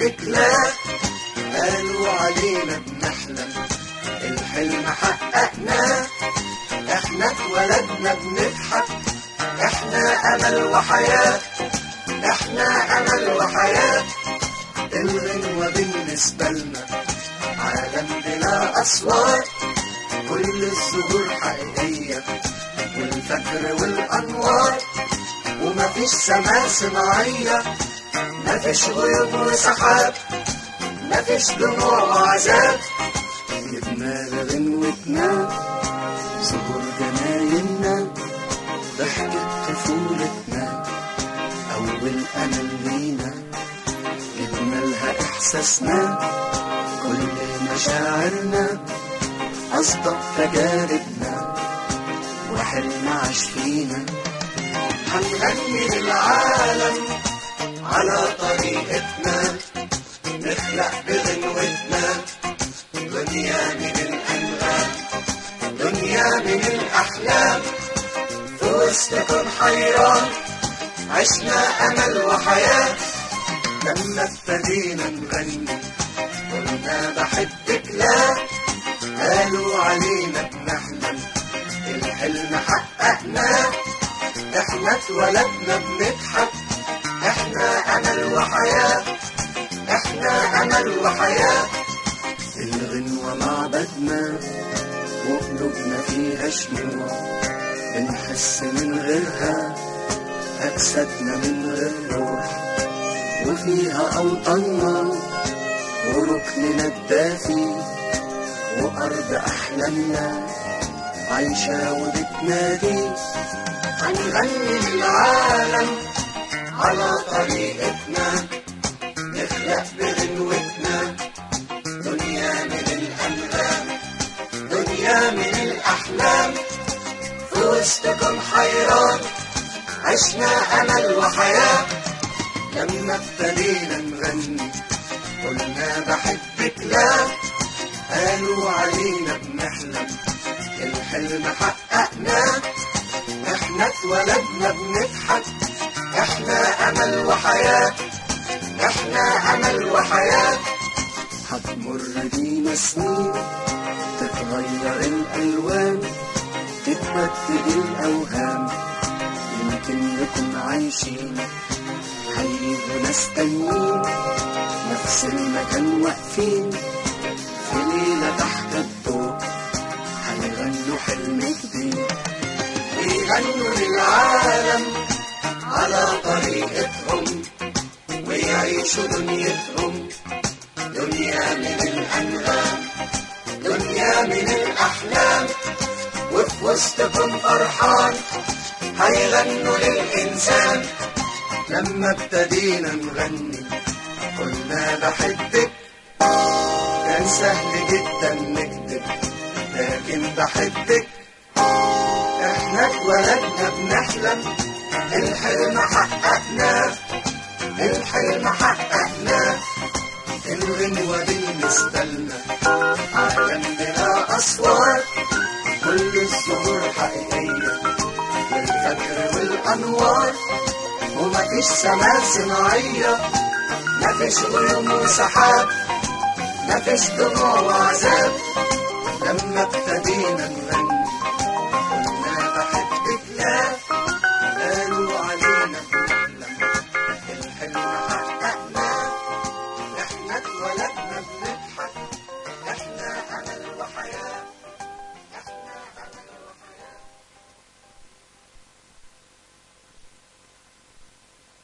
بحبك لا قالوا علينا بنحلم الحلم حققناه احنا اتولدنا بنضحك احنا امل وحياة احنا امل وحياة الغنوة بالنسبة لنا عالم بلا اصوات كل الزهور حقيقية والفجر والانوار ومفيش سماء صناعية مفيش غيوم وسحاب مفيش دموع وعذاب جبنا لغنوتنا زهور جنايننا ضحكة طفولتنا أول أمل لينا جبنا لها إحساسنا كل مشاعرنا أصدق تجاربنا وحلم عاش فينا هنغني للعالم على طريقتنا نخلق بغنوتنا دنيا من الأنغام دنيا من الأحلام في وسطكم حيران عشنا أمل وحياة لما ابتدينا نغني قلنا بحبك لا قالوا علينا بنحلم الحلم حققناه احنا اتولدنا بنضحك احنا امل وحياة احنا امل وحياة الغنوة معبدنا وقلوبنا فيها شموع بنحس من غيرها أجسادنا من غير روح وفيها أوطاننا وركننا الدافي وأرض أحلامنا عايشة وبتنادي هنغني للعالم على طريقتنا نخلق بغنوتنا دنيا من الأنغام دنيا من الأحلام في وسطكم حيران عشنا أمل وحياة لما ابتدينا نغني قلنا بحبك لا قالوا علينا بنحلم الحلم حققناه احنا اتولدنا بنضحك احنا امل وحياة احنا امل وحياة هتمر بينا سنين تتغير الالوان تتبدل الاوهام يمكن نكون عايشين هيجوا ناس تانيين نفس المكان واقفين في ليلة تحت الضوء هيغنوا حلم جديد بيغنوا للعالم على طريقتهم ويعيشوا دنيتهم دنيا من الأنغام دنيا من الأحلام وفي وسطكم فرحان هيغنوا للإنسان لما ابتدينا نغني قلنا بحبك كان سهل جدا نكتب لكن بحبك احنا اتولدنا بنحلم الحلم حققناه الحلم حققناه الغنوة بالنسبة لنا عالم بلا أصوات كل الزهور حقيقية والفجر والأنوار ومفيش سماء صناعية مفيش غيوم وسحاب مفيش دموع وعذاب لما ابتدينا نغني